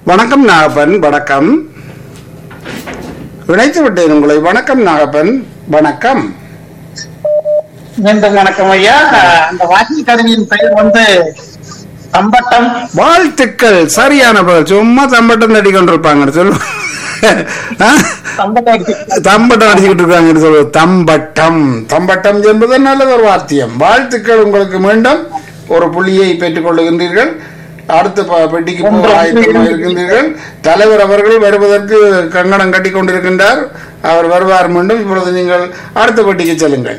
வணக்கம் நாகப்பன் வணக்கம் இணைத்து விட்டேன் உங்களை வணக்கம் நாகப்பன் வணக்கம் மீண்டும் வணக்கம் ஐயா அந்த வாக்கி கருவியின் பெயர் வந்து தம்பட்டம் வாழ்த்துக்கள் சரியான பதில் சும்மா தம்பட்டம் தட்டி கொண்டிருப்பாங்க சொல்லு ஆ? தம்பட்டம் தம்பட்டம் அடிச்சுக்கிட்டு இருக்காங்கன்னு சொல்லுவது தம்பட்டம் தம்பட்டம் என்பது நல்லது ஒரு வாத்தியம் வாழ்த்துக்கள் உங்களுக்கு மீண்டும் ஒரு புள்ளியை பெற்றுக் கொள்ளுகின்றீர்கள் அடுத்த ப- பெட்டிக்கு போக ஆயத்தமாக இருக்கின்றீர்கள் தலைவர் அவர்கள் வருவதற்கு கங்கணம் கட்டி கொண்டிருக்கின்றார் அவர் வருவார் மீண்டும் இப்பொழுது நீங்கள் அடுத்த பெட்டிக்கு செல்லுங்கள்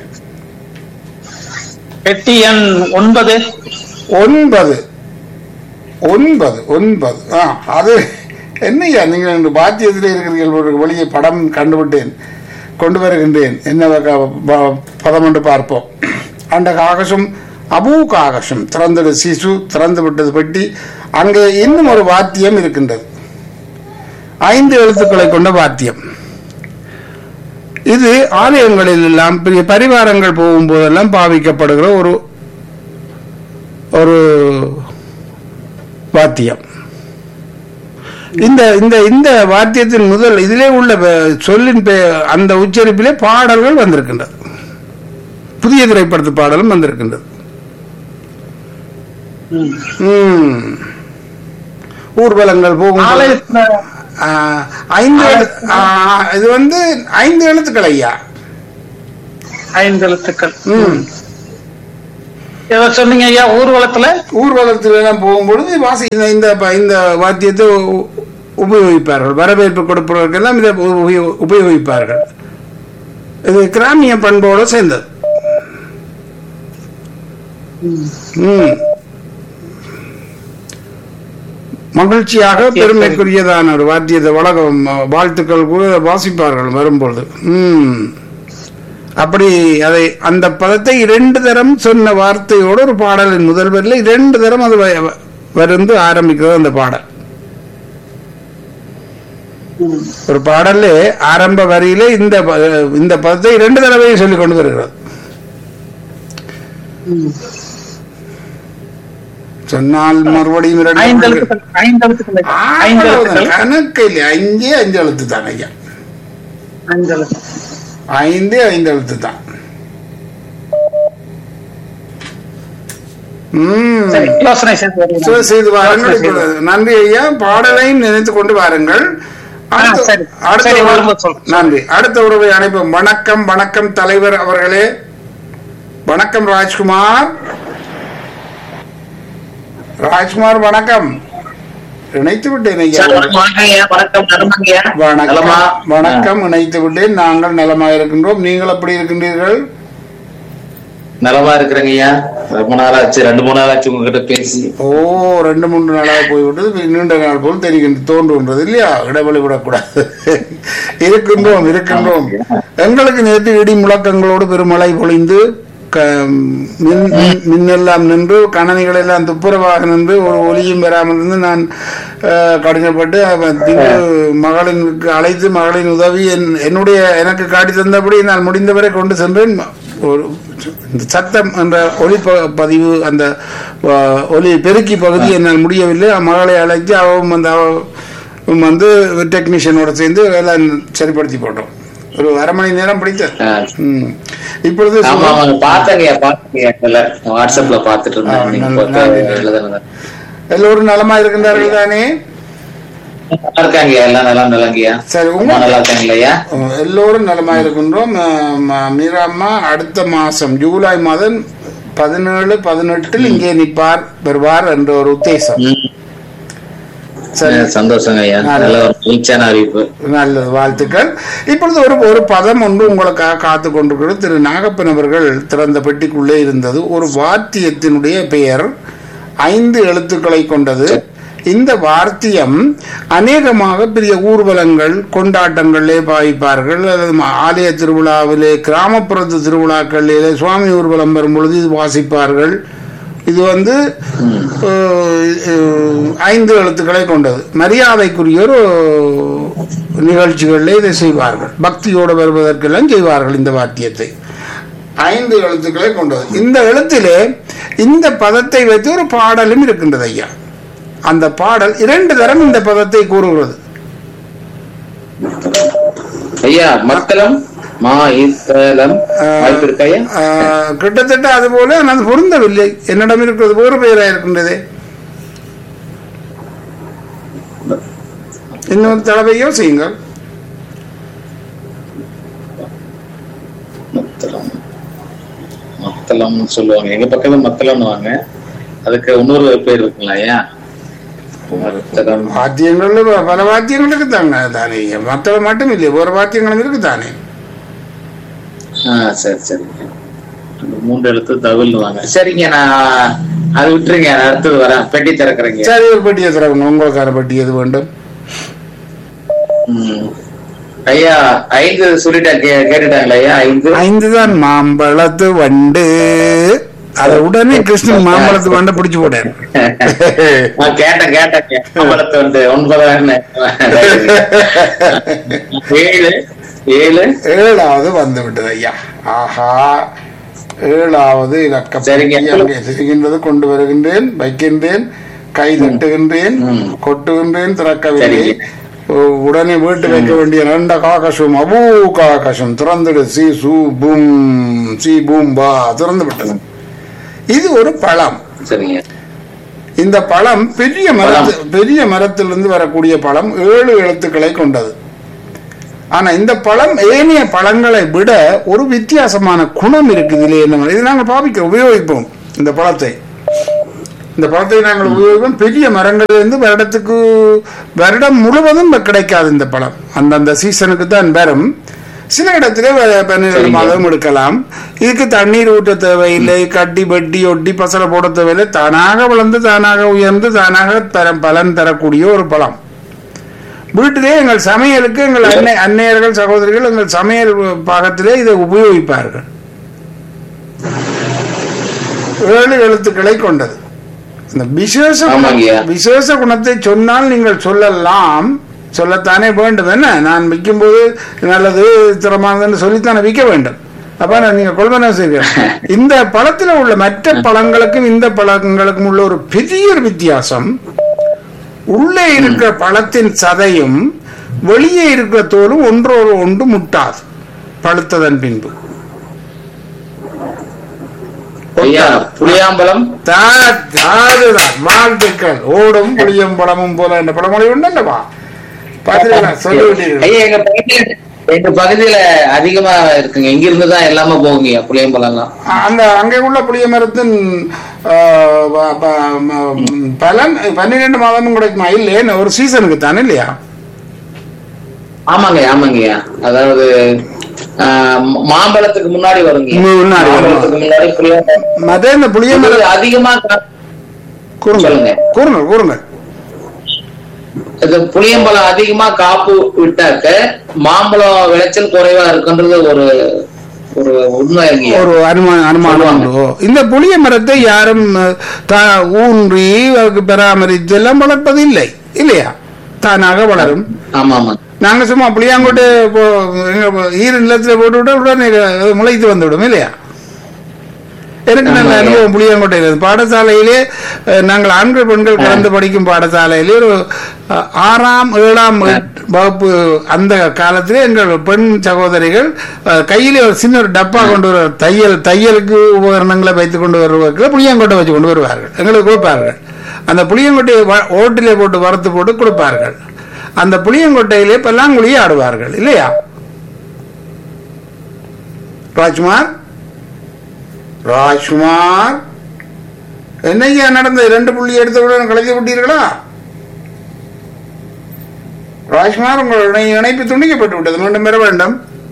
பெட்டி எண் ஒன்பது ஒன்பது ஒன்பது ஒன்பது ஆ அது என்னய்யா நீங்கள் இந்த பாத்தியத்தில் இருக்கிறீர்கள் ஒரு வெளியே படம் கண்டுவிட்டேன் கொண்டு வருகின்றேன் என்ன வக- ப- பதம் என்று பார்ப்போம் அந்த காகசம் அபூ காகசம் திறந்தது சிசு திறந்து விட்டது பெட்டி அங்கே இன்னும் ஒரு வாத்தியம் இருக்கின்றது ஐந்து எழுத்துக்களை கொண்ட வாத்தியம் இது ஆலயங்களில் எல்லாம் பெரிய பரிவாரங்கள் போகும்போதெல்லாம் பாவிக்கப்படுகிற ஒரு ஒரு வாத்தியம் இந்த இந்த இந்த வாத்தியத்தின் முதல் இதிலே உள்ள ப- சொல்லின் பெ- அந்த உச்சரிப்பிலே பாடல்கள் வந்திருக்கின்றது புதிய திரைப்படத்து பாடலும் வந்திருக்கின்றது ம். ஊர்வலங்கள் போகும் ஆலயத்துல ஐந்து எழு- ஆ, இது வந்து ஐந்து எழுத்துக்கள் ஐயா ஐந்து எழுத்துக்கள் ம். ஏதோ சொன்னீங்க ஐயா ஊர்வலத்துல ஊர்வலத்தில் எல்லாம் போகும்பொழுது வாசி இந்த இந்த ப- இந்த வாத்தியத்தை உ- உபயோகிப்பார்கள் வரவேற்பு கொடுப்பவர்களுக்கெல்லாம் இதை உபயோ- உபயோகிப்பார்கள் இது கிராமிய பண்போடு சேர்ந்தது ம். மகிழ்ச்சியாக பெருமைக்குரியதான ஒரு வாத்தியத்தை வழக்கம் வாழ்த்துக்கள் கூட வாசிப்பார்கள் வரும்பொழுது ம் அப்படி அதை அந்த பதத்தை இரண்டு தரம் சொன்ன வார்த்தையோடு ஒரு பாடலின் முதல் வரியில் இரண்டு தரம் அது வ- வருந்து ஆரம்பிக்கிறது அந்த பாடல் ஒரு பாடல்ல ஆரம்ப வரியில இந்த ப- இந்த பதத்தை இரண்டு தடவை சொல்லிக் கொண்டு வருகிறது சொன்னால் மறுபடியும் இரண்டு ஐந்து முறை- எழுத்துக்கள் ஐந்து எழுத்துக்கள் ஐயா. ஐந்து அவ்வளவுதான். எழுத்துக்கள் கணக்கு இல்லை அஞ்சே அஞ்சு எழுத்து தான் ஐயா ஐந்து எழுத்து ஐந்தே ஐந்து எழுத்து தான் ம் சரி யோசனை செய்து வருகிறேன். சோ, செய்து வாருங்கள் யோசனை செய்து இப்பொழுது. நன்றி ஐயா பாடலையும் நினைத்து கொண்டு வாருங்கள் அடுத்த- சரி. அடுத்த சரி, உறவு- வரும்போது சொல்றேன். நன்றி அடுத்த உறவை அனுப்பும் வணக்கம் வணக்கம் தலைவர் அவர்களே வணக்கம் ராஜ்குமார் ராஜ்குமார் வணக்கம் இணைத்து விட்டேன் ஐயா சார், வணக்கம் வணக்கம் ஐயா. வணக்கம் நலமாங்கய்யா? நலமா? வணக்கம் வணக்கம் இணைத்து விட்டேன் நாங்கள் நலமாக இருக்கின்றோம் நீங்கள் எப்படி இருக்கின்றீர்கள் நலமா இருக்கிறேங்க ஐயா ரொம்ப நாளாச்சு ரெண்டு மூணு நாளாச்சு உங்ககிட்ட பேசி ஓ ரெண்டு மூன்று நாளாக போய்விட்டது இப்ப நீண்ட நாள் போல் தெரிகின்ற தோன்றுகின்றது இல்லையா இடைவெளி விடக்கூடாது இருக்கின்றோம் இருக்கின்றோம் எங்களுக்கு நேற்று இடி முழக்கங்களோடு பெருமழை பொழிந்து க- மின் மின்- மின்னெல்லாம் நின்று கணனிகள் எல்லாம் துப்புரவாக நின்று ஒரு ஒலியும் பெறாமல் இருந்து நான் அஹ், கடினப்பட்டு அவன் திங்கு மகளினுக்கு அழைத்து மகளின் உதவி என்- என்னுடைய எனக்கு காட்டி தந்தபடி நான் முடிந்தவரை கொண்டு சென்றேன் ஒரு இந்த சத்தம் என்ற ஒலி ப- பதிவு அந்த அஹ், ஒலி பெருக்கி பகுதி என்னால் முடியவில்லை மகளை அழைத்து அவன் வந்து அவ வந்து டெக்னீஷியனோட சேர்ந்து எல்லாம் சரிப்படுத்தி போட்டோம் ஒரு அரை மணி நேரம் பிடித்த ஆ. ம். இப்பொழுது ஆமா ஆமாங்க பாத்தங்கய்யா பாத்தங்கய்யா இல்ல வாட்ஸ்அப்ல பாத்துட்டு ஆ, இருந்தேன் நீங்க நல்ல- போட்டு நல்ல. எழுதுனது. எல்லோரும் நலமா இருக்கின்றார்கள் தானே நல்லா இருக்காங்கய்யா எல்லாம் நல்லா நல்லாங்கய்யா சரி அம்மா உங்க நல்லா இருக்காங்கய்யா அஹ், எல்லோரும் நலமா இருக்கின்றோம் அஹ், ம- மீராம்மா அடுத்த மாசம் ஜூலை மாதம் பதினேழு பதினெட்டில் இங்கே நிற்பார் வருவார் என்ற ஒரு உத்தேசம் சரி சந்தோஷங்க ஐயா நல்ல ஒரு மகிழ்ச்சியான அறிவிப்பு நல்லது வாழ்த்துக்கள் இப்பொழுது ஒரு ஒரு பதம் ஒன்று உங்களுக்காக காத்து கொண்டிருக்கிறது திரு நாகப்பன் அவர்கள் திறந்த பெட்டிக்குள்ளே இருந்தது ஒரு வாத்தியத்தினுடைய பெயர் ஐந்து எழுத்துக்களை கொண்டது இந்த வார்த்தியம் அநேகமாக பெரிய ஊர்வலங்கள் கொண்டாட்டங்களிலே பாவிப்பார்கள் அல்லது ம- ஆலய திருவிழாவிலே கிராமப்புறத்து திருவிழாக்களிலே சுவாமி ஊர்வலம் வரும் பொழுது இது வாசிப்பார்கள் இது வந்து அஹ், அஹ், ஐந்து எழுத்துக்களை கொண்டது மரியாதைக்குரிய ஒரு நிகழ்ச்சிகளில் இதை செய்வார்கள் பக்தியோடு வருவதற்கெல்லாம் செய்வார்கள் இந்த வாத்தியத்தை ஐந்து எழுத்துக்களை கொண்டது இந்த எழுத்திலே இந்த பதத்தை வைத்து ஒரு பாடலும் இருக்கின்றது ஐயா அந்த பாடல் இரண்டு தரம் இந்த பதத்தை கூறுகிறது ஐயா மத்தளம் மா இத்தலம் வாய்ப்பு இருக்கா ஐயா ஆஹ், கிட்டத்தட்ட அது போல ஆனால் அது பொருந்தவில்லை என்னிடம் இருக்கிறது வேறு பெயராக இருக்கின்றதே இன்னொரு தடவையோ செய்யுங்கள் மத்தளம் மத்தளம்னு சொல்லுவாங்க எங்க பக்கத்துல மத்தளம்னு வாங்க அதுக்கு இன்னொரு பேர் இருக்குங்களா ஐயா மத்தளம் வாத்தியங்கள்ல ப- பல வாத்தியங்கள் இருக்குதாங்க தானே மற்ற மட்டும் இல்லை ஒரு வாத்தியங்களும் இருக்குதானே ஆ சரி சரி அந்த மூன்று எழுத்து தவில்னு வாங்க சரிங்க நான் அது விட்டுருங்க நான் அடுத்தது வரேன் பெட்டி திறக்கிறேங்க சரி ஒரு பெட்டியை தரவங்க உங்களுக்கான பெட்டி எது வேண்டும் ம். ஐயா ஐந்து சொல்லிட்டேன் கே- கேட்டுட்டாங்களா ஐயா ஐந்து ஐந்து தான் மாம்பழத்து வண்டு அதை உடனே கிருஷ்ணன் மாம்பழத்து வண்டை பிடிச்சு போட்டார் நான் கேட்டேன் கேட்டேன் அம்பலத்து வந்து ஒன்பதாயிரம் ஏழு ஏழு ஏழாவது வந்து விட்டது ஐயா ஆஹா ஏழாவது இலக்கம் சரிங்க. அங்கே தெரிகின்றது கொண்டு வருகின்றேன் வைக்கின்றேன் கை தட்டுகின்றேன் ம். கொட்டுகின்றேன் திறக்கவில்லை சரிங்க. உ- உடனே வீட்டு வைக்க வேண்டிய ரெண்ட காகசம் அபூ காகசம் திறந்துடு சி சு பூம் சி பூம் பா திறந்து விட்டது இது ஒரு பழம் சரிங்க இந்த பழம் பெரிய மரத்து பெரிய மரத்திலிருந்து வரக்கூடிய பழம் ஏழு எழுத்துக்களை கொண்டது ஆனா இந்த பழம் ஏனைய பழங்களை விட ஒரு வித்தியாசமான குணம் இருக்குது இதுல என்ன இது நாங்கள் பாவிக்க உபயோகிப்போம் இந்த பழத்தை இந்த பழத்தை நாங்கள் உபயோகிப்போம் பெரிய மரங்களிலிருந்து வருடத்துக்கு வருடம் முழுவதும் கிடைக்காது இந்த பழம் அந்தந்த சீசனுக்கு தான் வரும் சில இடத்துல வ- பன்னிரண்டு சரிங்க. மாதம் எடுக்கலாம் இதுக்கு தண்ணீர் ஊற்ற தேவையில்லை கட்டி வெட்டி ஒட்டி பசலை போட தேவையில்லை தானாக வளர்ந்து தானாக உயர்ந்து தானாக தர பலன் தரக்கூடிய ஒரு பழம் வீட்டிலே எங்கள் சமையலுக்கு எங்கள் அன்னை அன்னையர்கள் சகோதரிகள் எங்கள் சமையல் பாகத்திலே இதை உபயோகிப்பார்கள் ஏழு எழுத்துக்களை கொண்டது இந்த விசேஷ குணம்- ஆமாங்கய்யா. விசேஷ குணத்தை சொன்னால் நீங்கள் சொல்லலாம் சொல்லத்தானே வேண்டும் என்ன நான் விற்கும்போது நல்லது திறமானதுன்னு சொல்லித்தானே விற்க வேண்டும் அப்ப நான் நீங்க கொள்வன செய்வீர்கள் இந்த பழத்துல உள்ள மற்ற பழங்களுக்கும் இந்த பழங்களுக்கும் உள்ள ஒரு பெரிய ஒரு வித்தியாசம் உள்ளே இருக்கிற பழத்தின் சதையும் வெளியே இருக்கிற தோலும் ஒன்றோடு ஒன்று முட்டாது பழுத்ததன் பின்பு ஐயா புளியாம்பலம் தா- அதுதான் வாழ்த்துக்கள் ஓடும் புளியம்பழமும் போல என்ற பழமொழி உண்டல்லவா பாத்தீங்களா சொல்லிவிட்டீர்கள் ஐயா எங்க பகுதியில எங்க பகுதியில அதிகமா இருக்குங்க இங்க இருந்து தான் எல்லாமே போகுங்க புளியம்பழம்லாம் அந்த அங்கே உள்ள புளிய மரத்தின் ஆ, ப- ப- ம- பலன் பன்னிரெண்டு மாதமும் கிடைக்குமா இல்லையே ஒரு சீசனுக்கு தானே இல்லையா ஆமாங்க ஆமாங்கய்யா அதாவது ஆஹ், மாம்பழத்துக்கு முன்னாடி வருங்க முன்னாடி வரும். மாம்பழத்துக்கு முன்னாடி புளியாம்பழம் மதே இந்த புளிய மரம் இது அதிகமா கா- கூறுங்கள் சொல்லுங்க. கூறுங்கள் கூறுங்கள் இது புளியம்பழம் அதிகமா காப்பு விட்டாக்க மாம்பழம் விளைச்சல் குறைவா இருக்குன்றது ஒரு ஒரு உண்மைங்க ஒரு அனுமானம் அனுமானம் உண்டு இந்த புளிய மரத்தை யாரும் அஹ், தா- ஊன்றி அதுக்கு பராமரித்து எல்லாம் வளர்ப்பது இல்லை இல்லையா தானாக வளரும் ஆமா ஆமா நாங்க சும்மா புளியாங்கோட்டு போ- எங்க ஈர நிலத்துல போட்டு விட்டா உடனே அது முளைத்து வந்து விடும் இல்லையா எனக்கு நல்ல ஆமாங்க. அனுபவம் புளியாங்கோட்டையில் பாடசாலையிலே அஹ், நாங்கள் ஆண்கள் பெண்கள் கலந்து படிக்கும் பாடசாலையிலே ஒரு அஹ், ஆறாம் ஏழாம் எட்- வகுப்பு அந்த காலத்திலே எங்கள் பெண் சகோதரிகள் அஹ், கையிலே ஒரு சின்ன ஒரு டப்பா கொண்டு வர தையல் தையலுக்கு உபகரணங்களை வைத்துக் கொண்டு வருவதற்கு புளியாங்கொட்டை வச்சு கொண்டு வருவார்கள் எங்களுக்கு கொடுப்பார்கள் அந்த புளியங்கொட்டையை வ- ஓட்டிலே போட்டு வறுத்து போட்டு கொடுப்பார்கள் அந்த புளியங்கொட்டையிலே பல்லாங்குழியை ஆடுவார்கள் இல்லையா ராஜ்குமார் ராஜ்குமார் என்னையா நடந்த இரண்டு புள்ளி எடுத்தவுடன் கலைத்து விட்டீர்களா ராஜ்குமார் உங்கள் இணை- இணைப்பு துண்டிக்கப்பட்டு விட்டது மீண்டும் பெற வேண்டும்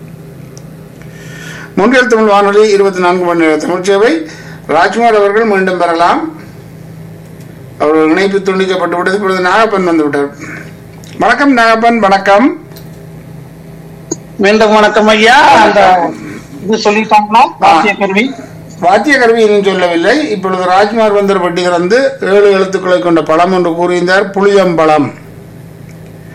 முன்னில் தமிழ் வானொலி இருபத்தி நான்கு மணி நேர தமிழ் சேவை ராஜ்குமார் அவர்கள் மீண்டும் பெறலாம் அவர்கள் இணைப்பு துண்டிக்கப்பட்டு விட்டது இப்பொழுது நாகப்பன் வந்து விட்டார் வணக்கம் நாகப்பன் வணக்கம் மீண்டும் வணக்கம் ஐயா அந்த இது சொல்லிட்டாங்களா வாத்திய கருவி வாத்திய கருவி இன்னும் சொல்லவில்லை இப்பொழுது ராஜ்குமார் வந்தர் பட்டி திறந்து ஏழு எழுத்துக்களை கொண்ட பழம் ஒன்று கூறியிருந்தார் புளியம்பழம்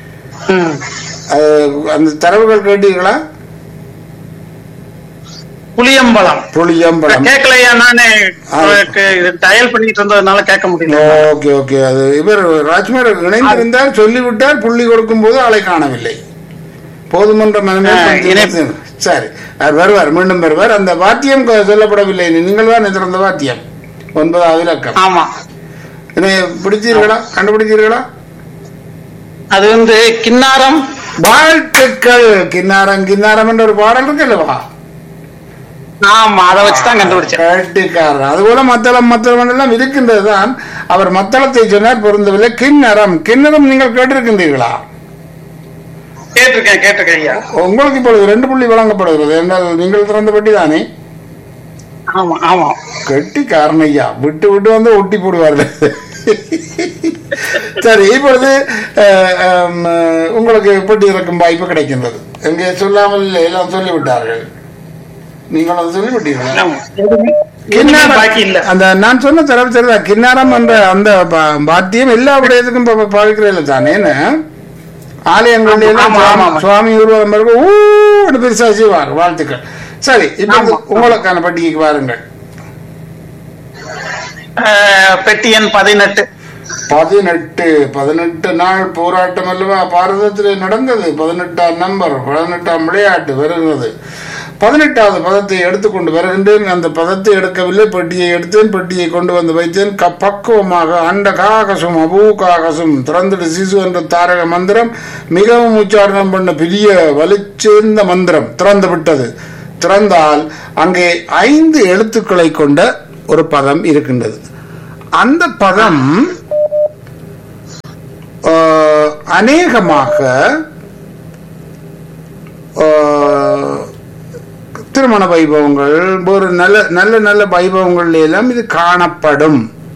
ம். அது அந்த தரவுகள் கேட்டீர்களா புளியம்பலம் புளியம்பழம் கேட்கலையா நானு ஆ. டயல் பண்ணிட்டு இருந்ததுனால கேட்க முடியல ஓகே ஓகே அது இவர் ராஜ்குமார் இணைந்திருந்தார் சொல்லிவிட்டார் புள்ளி கொடுக்கும் போது ஆளை காணவில்லை போதுமன்ற மனமே ஆ, கொஞ்சம் இணை- சரி அவர் வருவார் மீண்டும் வருவார் அந்த வாத்தியம் கொ- சொல்லப்படவில்லை நீங்கள் தான் திறந்த வாத்தியம் ஒன்பதாவது இலக்கம் ஆமா இதை பிடிச்சீர்களா கண்டுபிடிச்சீர்களா அது வந்து கிண்ணாரம் வாழ்த்துக்கள் கிண்ணாரம் கிண்ணாரம் என்ற ஒரு பாடல் இருக்கு அல்லவா ஆமா அதை வச்சுதான் கண்டுபிடிச்சேன் கட்டிக்காரர் அதுபோல மத்தளம் மத்தளம் எல்லாம் இருக்கின்றது தான் அவர் மத்தளத்தை சொன்னார் பொருந்தவில்லை கிண்ணறம் கிண்ணறம் நீங்கள் கேட்டிருக்கின்றீர்களா கேட்டிருக்கேன் கேட்டிருக்கேன் ஐயா உங்களுக்கு இப்பொழுது ரெண்டு புள்ளி வழங்கப்படுகிறது என்றால் நீங்கள் திறந்த பெட்டி தானே ஆமா ஆமா கட்டி காரணையா விட்டு விட்டு வந்து ஒட்டி போடுவார்கள் சரி இப்பொழுது அஹ், ஹம், உங்களுக்கு பெட்டி இறக்கும் வாய்ப்பு கிடைக்கின்றது எங்கே சொல்லாமல் இல்லை, எல்லாம் சொல்லிவிட்டார்கள் நீங்கள் அதை சொல்லிவிட்டீர்களா ஆமா. எதுவுமே- எதுவுமே பாக்கி இல்ல அந்த நான் சொன்ன தரவு சரிதா கிண்ணாரம் என்ற அந்த பா- பாத்தியம் எல்லா விடயத்துக்கும் பா- பாவிக்கிறதில்ல தானே என்ன? ஆலயங்கள்ல எல்லாம் ஆமா, ஆமா, சுவாமி- ஆமா. சுவாமி உருவம் பிறகு ஊன்னு பெருசா செய்வார் வாழ்த்துக்கள் சரி இப்ப ஆமா. உங்களுக்கான பட்டிகைக்கு வாருங்கள் அஹ், பெட்டி எண் பதினெட்டு பதினெட்டு பதினெட்டு நாள் போராட்டம் அல்லவா பாரதத்திலே நடந்தது பதினெட்டாம் நம்பர் பதினெட்டாம் விளையாட்டு வருகிறது பதினெட்டாவது பதத்தை எடுத்துக்கொண்டு வருகின்றேன் அந்த பதத்தை எடுக்கவில்லை பெட்டியை எடுத்தேன் பெட்டியை கொண்டு வந்து வைத்தேன் க பக்குவமாக அண்ட காகசும் அபூ காகசும் திறந்துடு சிசு என்ற தாரக மந்திரம் மிகவும் உச்சாரணம் பண்ண பெரிய வலிச்சேர்ந்த மந்திரம் திறந்து விட்டது திறந்தால் அங்கே ஐந்து எழுத்துக்களை கொண்ட ஒரு பதம் இருக்கின்றது அந்த பதம் ஆஹ், அநேகமாக ஆஹ், திருமண வைபவங்கள் ஒரு நல்ல நல்ல நல்ல வைபவங்கள்ல எல்லாம் இது காணப்படும்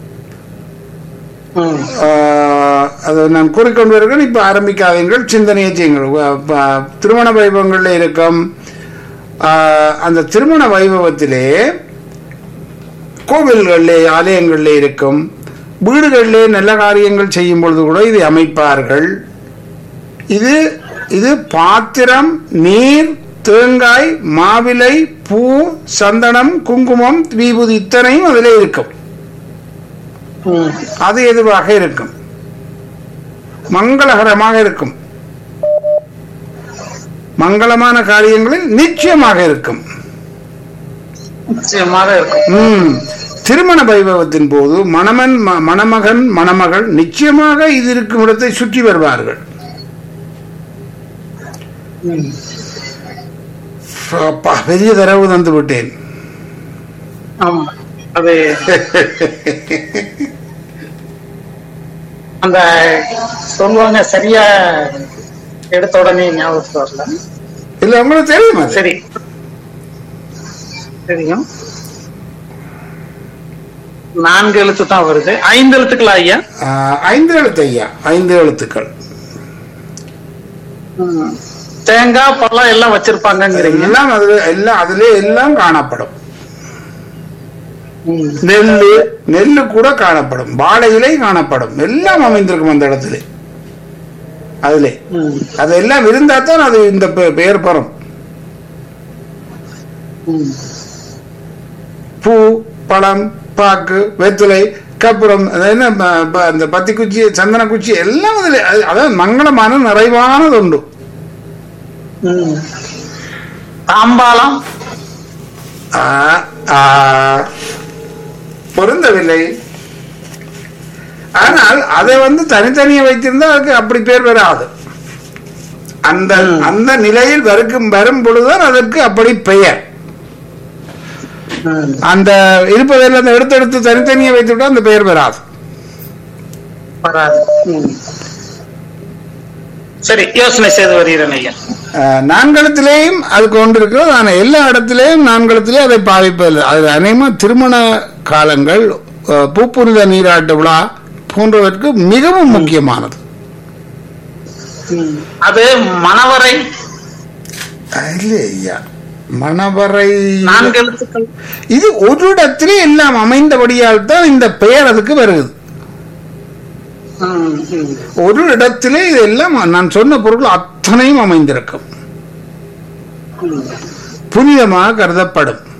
ம். ஆஹ், அதை நான் கூறிக்கொண்டு வருகிறேன் இப்ப ஆரம்பிக்காதீங்கள் சிந்தனையை செய்யுங்கள் வ- ப- திருமண வைபவங்கள்ல இருக்கும் ஆஹ், அந்த திருமண வைபவத்திலே கோவில்களிலே ஆலயங்களிலே இருக்கும் வீடுகளிலே நல்ல காரியங்கள் செய்யும் பொழுது கூட இதை அமைப்பார்கள் இது இது பாத்திரம் நீர் தேங்காய் மாவிலை பூ சந்தனம் குங்குமம் விபூதி இத்தனையும் அதிலே இருக்கும் ம். அது எதுவாக இருக்கும் மங்களகரமாக இருக்கும் மங்களமான காரியங்களில் நிச்சயமாக இருக்கும் நிச்சயமாக இருக்கும் ம். திருமண வைபவத்தின் போது மணமன் ம- மணமகன் மணமகள் நிச்சயமாக இது இருக்கும் இடத்தை சுற்றி வருவார்கள் ம். அப்பா, பெரிய தரவு தந்து விட்டேன் ஆமா அது அந்த சொல்லுவாங்க சரியா எடுத்த உடனே ஞாபகத்துக்கு வரல இல்ல உங்களுக்கு தெரியும் அது சரி தெரியும் நான்கு எழுத்து தான் வருது ஐந்து எழுத்துக்களா ஐயா ஆ, ஐந்து எழுத்து ஐயா ஐந்து எழுத்துக்கள் ம். தேங்காய் பழம் எல்லாம் வச்சிருப்பாங்கங்கிறீங்க எல்லாம் அதுல எல்லாம் அதிலே எல்லாம் காணப்படும் ம். நெல்லு நெல்லு கூட காணப்படும் வாழை இலை காணப்படும் எல்லாம் அமைந்திருக்கும் அந்த இடத்துல அதிலே ம். அதெல்லாம் இருந்தா தான் அது இந்த பெ- பெயர் பெறும் ம். பூ பழம் பாக்கு வெற்றிலை கப்புறம் அது என்ன ப- ப- அந்த பத்தி குச்சி சந்தன குச்சி எல்லாம் அதில் அதாவது மங்களமான நிறைவானது உண்டு ம். தாம்பாளம் ஆ, ஆ, பொருந்தவில்லை ஆனால் அதை வந்து தனித்தனியே வைத்திருந்தா அதுக்கு அப்படி பேர் வராது அந்த அந்த நிலையில் வரும் வரும் பொழுதுதான் அதற்கு அப்படி பெயர் ம். அந்த இருப்பதில் அந்த எடுத்து எடுத்து தனித்தனியே வைத்துவிட்டா அந்த பெயர் வராது வராது ம். சரி யோசனை செய்து வருகிறேன் ஐயா அஹ், நான்கலத்திலேயும் அது கொண்டிருக்கிறது ஆனால் எல்லா இடத்திலேயும் நான்கலத்திலே அதை பாவிப்பதில்லை அது அநேகமா திருமண காலங்கள் அஹ், பூப்புனித நீராட்டு விழா போன்றவற்றுக்கு மிகவும் முக்கியமானது ம். அது மணவரை இல்லை ஐயா மணவரை நான்கு எழுத்துக்கள் இது ஒரு இடத்திலே எல்லாம் அமைந்தபடியால் தான் இந்த பெயர் அதுக்கு வருகிறது ம், ம். ஒரு இடத்திலே இதெல்லாம் நான் சொன்ன பொருட்கள் அத்தனையும் அமைந்திருக்கும் ம். புனிதமாக கருதப்படும்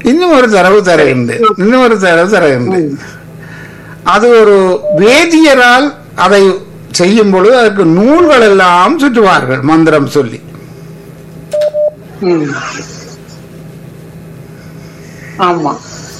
இன்னும் ஒரு தரவு தருகின்றேன் இன்னும் ஒரு தரவு தருகின்றேன் அது ஒரு வேதியரால் அதை செய்யும் பொழுது அதற்கு நூல்கள் எல்லாம் சுற்றுவார்கள் மந்திரம் சொல்லி ம். ஆமா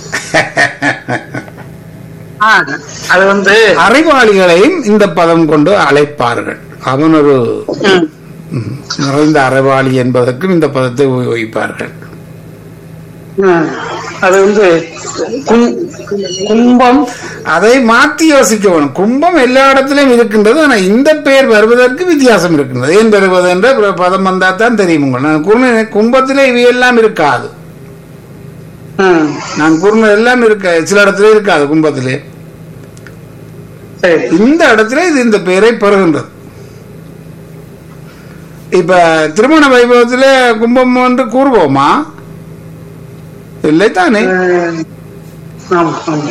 ஆ, அது வந்து அறிவாளிகளையும் இந்த பதம் கொண்டு அழைப்பார்கள் அவன் ஒரு ம், ம், நிறைந்த அறிவாளி என்பதற்கும் இந்த பதத்தை உபயோகிப்பார்கள் ம். அது வந்து கும்- கும்பம் அதை மாற்றி யோசிக்க வேணும் கும்பம் எல்லா இடத்திலும் இருக்கின்றது ஆனால் இந்த பெயர் வருவதற்கு வித்தியாசம் இருக்கின்றது ஏன் வருவது என்ற பிற பதம் வந்தால் தான் தெரியும் உங்களுக்கு நான் கூறின கும்பத்திலே இவையெல்லாம் இருக்காது ம், நான் கூறினது எல்லாம் இருக்க சில இடத்துல இருக்காது கும்பத்திலே சரி இந்த இடத்துல இது இந்த பெயரை பெறுகின்றது இப்ப திருமண வைபவத்துல கும்பம் என்று கூறுவோமா இல்லை தானே ம், ஆமா ஆமா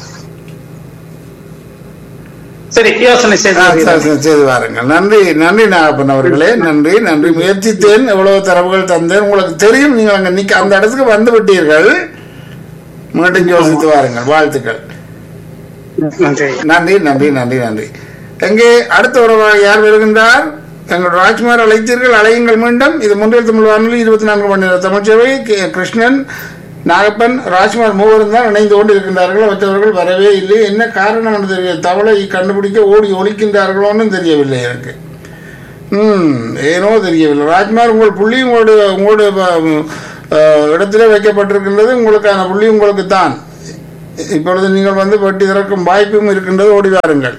சரி யோசனை ஆ, செய்து சரி, சரி, செய்து வாருங்கள் நன்றி நன்றி நாகப்பன் அவர்களே நன்றி நன்றி முயற்சித்தேன் எவ்வளவு தரவுகள் தந்தேன் உங்களுக்கு தெரியும் நீங்கள் அங்க நிக்க அந்த இடத்துக்கு வந்து விட்டீர்கள் மீண்டும் யோசித்து வாருங்கள் வாழ்த்துக்கள் நன்றி நன்றி நன்றி நன்றி நன்றி எங்கே அடுத்த உறவாக யார் வருகின்றார் எங்கள் ராஜ்குமார் அழைத்தீர்கள் அழையுங்கள் மீண்டும் இது முன்னில் தமிழ் வானொலி இருபத்தி நான்கு மணி நேர தமிழ்ச்சேவை கே- கிருஷ்ணன் நாகப்பன் ராஜ்குமார் மூவரும் தான் இணைந்து கொண்டு இருக்கின்றார்கள் மற்றவர்கள் வரவே இல்லை என்ன காரணம் என்று தெரியவில்லை தவளை கண்டுபிடிக்க ஓடி ஒழிக்கின்றார்களோன்னு தெரியவில்லை எனக்கு ம் ஏனோ தெரியவில்லை ராஜ்குமார் உங்கள் புள்ளி உங்களுடைய உங்களுடைய ப- அஹ், இடத்திலே வைக்கப்பட்டிருக்கின்றது உங்களுக்கான புள்ளி உங்களுக்கு தான் இப்பொழுது நீங்கள் வந்து வட்டி திறக்கும் வாய்ப்பும் இருக்கின்றது ஓடி வாருங்கள்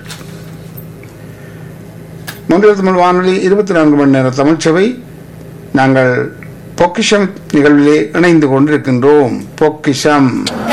மூன்றில் தமிழ் வானொலி இருபத்தி நான்கு மணி நேர தமிழ்ச்சபை நாங்கள் பொக்கிஷம் நிகழ்விலே இணைந்து கொண்டிருக்கின்றோம் பொக்கிஷம்